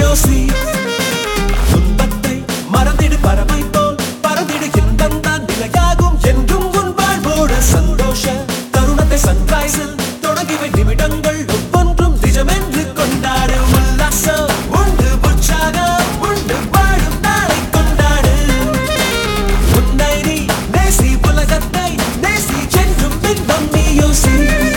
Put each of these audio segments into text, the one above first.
யோசி துன்பத்தை மறந்திடு பறவை போல் பறந்திடு இன்பம் தான் நிலையாகும் என்றும் உன் வாழ்வோடு சந்தோஷ தருணத்தை சன்ரைஸில் தொடங்கிவை நிமிடங்கள் ஒவ்வொன்றும் நிஜமென்று கொண்டாடு உல்லாசம் உண்டு உற்சாகம் உண்டு வாழும் நாளை கொண்டாடு உன்னை நீ நேசி உலகத்தை நேசி என்றும் பின்பம் நீ யோசி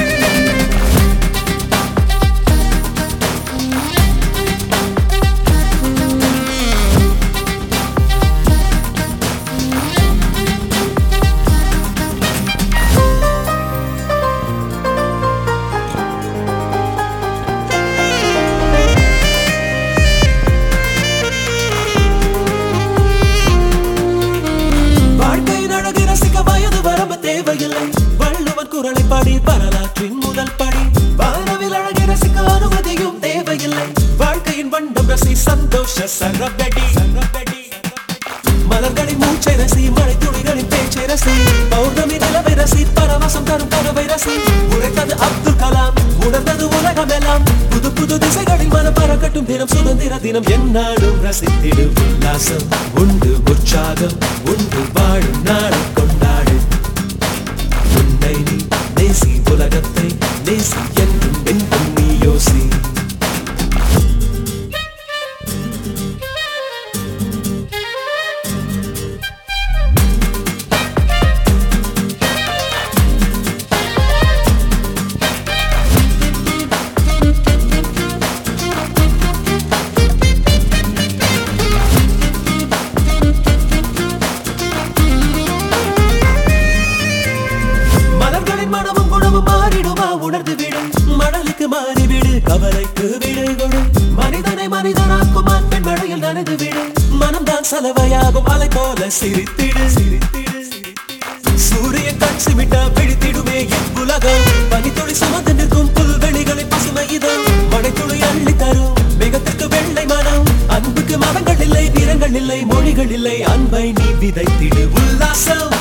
வாழ்க்கையின் அழகை ரசிக்க வயது வரம்பு தேவையில்லை வள்ளுவன் குரலை பாடி வரலாற்றின் முதல் படி வானவில் அழகை ரசிக்க அனுமதியும் தேவையில்லை வாழ்க்கையின் வண்டம் ரசி சந்தோஷ சரபடி மலர்களின் மூச்சை ரசி மழை துளிகளின் பேச்சை ரசி பௌர்ணமி நிலவை ரசி பரவசம் தரும் கனவை ரசி உரைத்தது அப்துல் கலாம் உணர்ந்தது உலகமெல்லாம் புது புது திசைகளில் மனம் பறக்கட்டும் தினம் சுதந்திர தினம் எந்நாடும் ரசித்திடு உல்லாசம் உண்டு உற்சாகம் உண்டு வாழும் நாளை கொண்டாடு உன்னை நீ நேசி உலகத்தை நேசி என்றும் என்றும் நீ யோசி மலர்களின் மனமும் குணமும் மாறிடுமா உணர்ந்து விடு மணலுக்கு மாறிவிடு கவலைக்கு விடை கொடு மனிதனை மனிதனாக்கும் அன்பின் மழையில் நனைந்து விடு மனம்தான் சலவையாகும் அலை போல சிரித்திடு சிரித்திடு சூரியன் கண் சிமிட்ட பிடித்திடுமே இவ்வுலகம் பனித்துளி சுமந்து நிற்கும் புல்வெளிகளின் பசுமை இது மழைத்துளி அள்ளி தரும் மிகத்துக்கு வெள்ளை மனம் அன்புக்கு மதங்கள் இல்லை நிறங்கள் இல்லை மொழிகள் இல்லை அன்பை நீ விதைத்திடு உல்லாசம்